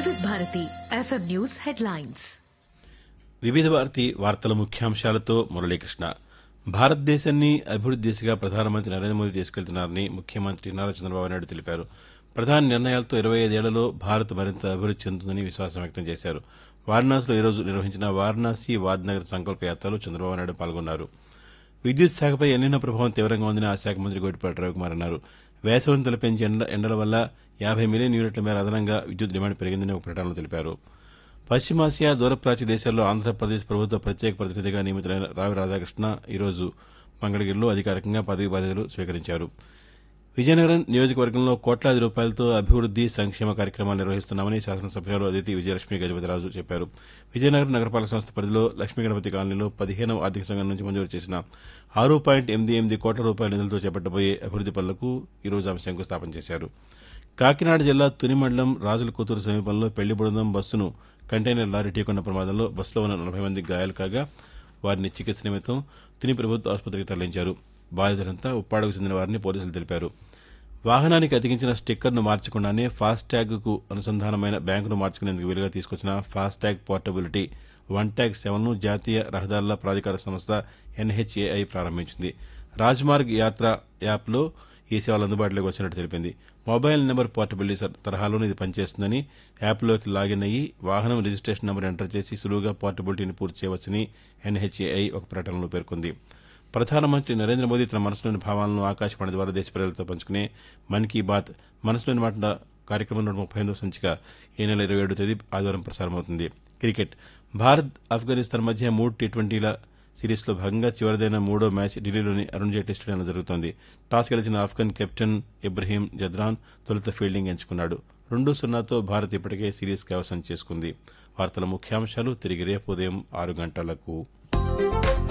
వివిధ Bharati FM news headlines వివిధ భారతి వార్తల ముఖ్యాంశాలతో మురళీకృష్ణ భారతదేశాన్ని అభివృద్ది దిశగా ప్రధానమంత్రి నరేంద్ర మోదీ తీసుకెళ్తున్నారని ముఖ్యమంత్రి నారా చంద్రబాబు నాయుడు తెలిపారు ప్రధాని నిర్ణయాలతో ఇరవై ఐదేళ్లలో భారత్ మరింత అభివృద్ది చెందుతుందని విశ్వాసం వ్యక్తం చేశారు వారణాసిలో ఈరోజు నిర్వహించిన వారణాసి వాద్నగర్ సంకల్ప యాత్రలో చంద్రబాబు నాయుడు పాల్గొన్నారు విద్యుత్ శాఖపై ఎన్నిన ప్రభావం తీవ్రంగా ఉందని ఆ శాఖ మంత్రి గోటిపాటి రవికుమార్ అన్నారు వేసవిని తలపించే ఎండ ఎండల వల్ల యాభై మిలియన్ యూనిట్ల మేర అదనంగా విద్యుత్ డిమాండ్ పెరిగిందని ఒక ప్రకటనలో తెలిపారు పశ్చిమాసియా దూరప్రాచ్య దేశాల్లో ఆంధ్రప్రదేశ్ ప్రభుత్వ ప్రత్యేక ప్రతినిధిగా నియమితులైన రావి రాధాకృష్ణ ఈరోజు మంగళగిరిలో అధికారికంగా పదవి బాధ్యతలు స్వీకరించారు విజయనగరం నియోజకవర్గంలో కోట్లాది రూపాయలతో అభివృద్ది సంక్షేమ కార్యక్రమాలు నిర్వహిస్తున్నామని శాసనసభ్యులు అదితి విజయలక్ష్మి గజపతిరాజు చెప్పారు విజయనగరం నగరపాలక సంస్థ పరిధిలో లక్ష్మీ గణపతి కాలనీలో పదిహేనవ ఆర్థిక సంఘం నుంచి మంజూరు చేసిన ఆరు పాయింట్ ఎనిమిది ఎనిమిది కోట్ల రూపాయల నిధులతో చేపట్టబోయే అభివృద్ది పనులకు ఈరోజు ఆమె శంకుస్థాపన చేశారు కాకినాడ జిల్లా తుని మండలం రాజుల కూతురు సమీపంలో పెళ్లి బృందం బస్సును కంటైనర్ లారీ ఢీకొన్న ప్రమాదంలో బస్సులో ఉన్న నలభై మంది గాయాలు కాగా వారిని చికిత్స నిమిత్తం తుని ప్రభుత్వ ఆసుపత్రికి తరలించారు బాధితులంతా ఉప్పాడకు చెందిన వారిని పోలీసులు తెలిపారు వాహనానికి అతికించిన స్టిక్కర్ను మార్చకుండానే ఫాస్టాగ్కు అనుసంధానమైన బ్యాంకును మార్చుకునేందుకు వీలుగా తీసుకొచ్చిన ఫాస్టాగ్ పోర్టబిలిటీ వన్ ట్యాగ్ సెవెన్ను జాతీయ రహదారుల ప్రాధికార సంస్థ ఎన్హెచ్ఏఐ ప్రారంభించింది రాజ్మార్గ్ యాత్ర యాప్లో ఈ సేవలు అందుబాటులోకి వచ్చినట్టు తెలిపింది మొబైల్ నెంబర్ పోర్టబిలిటీ స- తరహాలోనే ఇది పనిచేస్తుందని యాప్లోకి లాగిన్ అయ్యి వాహనం రిజిస్ట్రేషన్ నెంబర్ ఎంటర్ చేసి సులువుగా పోర్టబిలిటీని పూర్తి చేయవచ్చని ఎన్హెచ్ఏఐ ఒక ప్రకటనలో పేర్కొంది ప్రధానమంత్రి నరేంద్ర మోదీ తన మనసులోని భావాలను ఆకాశవాణి ద్వారా దేశ ప్రజలతో పంచుకునే మన్ కీ బాత్ మనసులోని మాట కార్యక్రమం నూట ముప్పై ఎనిమిదో సంచిక ఈ నెల ఇరవై ఏడు తేదీ ఆదివారం ప్రసారమవుతుంది క్రికెట్ భారత్ ఆఫ్ఘనిస్తాన్ మధ్య మూడు టీ ట్వంటీల సిరీస్లో భాగంగా చివరిదైన మూడో మ్యాచ్ ఢిల్లీలోని అరుణ్ జైట్లీ స్టేడియంలో జరుగుతోంది టాస్ గెలిచిన ఆఫ్ఘన్ కెప్టెన్ ఇబ్రహీం జద్రాన్ తొలుత ఫీల్డింగ్ ఎంచుకున్నాడు రెండు సున్నాతో భారత్ ఇప్పటికే సిరీస్ కైవసం చేసుకుంది వార్తల ముఖ్యాంశాలు తిరిగి రేపు ఉదయం ఆరు గంటలకు